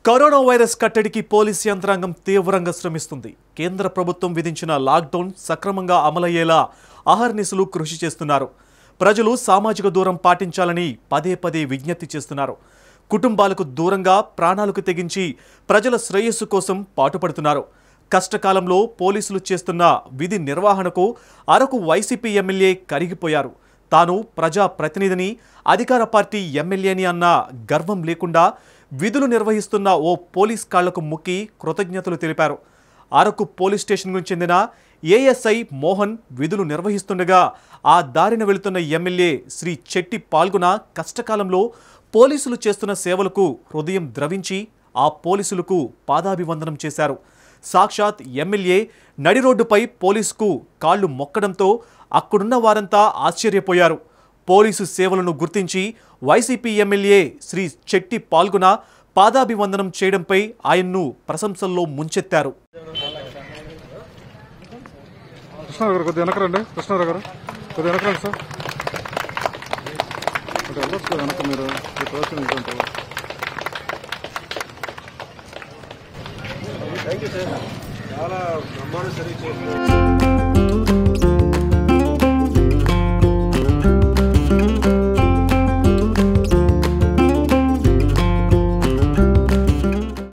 Corona virus కట్టడికి police యంత్రాంగం తీవ్రంగా శ్రమిస్తుంది కేంద్ర ప్రభుత్వం విధించిన లాక్డౌన్ సక్రమంగా అమలయ్యేలా అహర్నిశలు కృషి చేస్తున్నారు ప్రజలు సామాజిక దూరం పాటించాలని పదే పదే విజ్ఞప్తి చేస్తున్నారు కుటుంబాలకు దూరంగా ప్రాణాలకు తెగించి ప్రజల శ్రేయస్సు కోసం పాటుపడుతున్నారు కష్టకాలంలో పోలీసులు చేస్తున్న విధి నిర్వహణకు అరకు వైసీపీ ఎమ్మెల్యే కరిగిపోయారు తాను ప్రజా ప్రతినిధిని అధికార పార్టీ ఎమ్మెల్యేని అన్న గర్వం లేకుండా విధులు నిర్వహిస్తున్న ఓ పోలీస్ కాళ్లకు ముక్కి కృతజ్ఞతలు తెలిపారు అరకు పోలీస్ స్టేషన్కు చెందిన ఏఎస్ఐ మోహన్ విధులు నిర్వహిస్తుండగా ఆ దారిన వెళుతున్న ఎమ్మెల్యే శ్రీ చెట్టి పాల్గొన కష్టకాలంలో పోలీసులు చేస్తున్న సేవలకు హృదయం ద్రవించి ఆ పోలీసులకు పాదాభివందనం చేశారు సాక్షాత్ ఎమ్మెల్యే నడి రోడ్డుపై పోలీసుకు కాళ్లు మొక్కడంతో అక్కడున్న వారంతా ఆశ్చర్యపోయారు పోలీసు సేవలను గుర్తించి వైసీపీ ఎమ్మెల్యే శ్రీ చెట్టి పాల్గొన పాదాభివందనం చేయడంపై ఆయన్ను ప్రశంసల్లో ముంచెత్తారు కృష్ణారావు గారు కొద్దిగా వెనకరండి కృష్ణారావు గారు కొద్దిగా వెనకరండి సార్ కొద్దిగా వెళ్ళొచ్చు కదా వెనక మీరు ఈ ప్రదర్శన ఇదంతా. థ్యాంక్ యూ సార్ చాలా బ్రహ్మాండ సర్వీస్ చేస్తున్నారు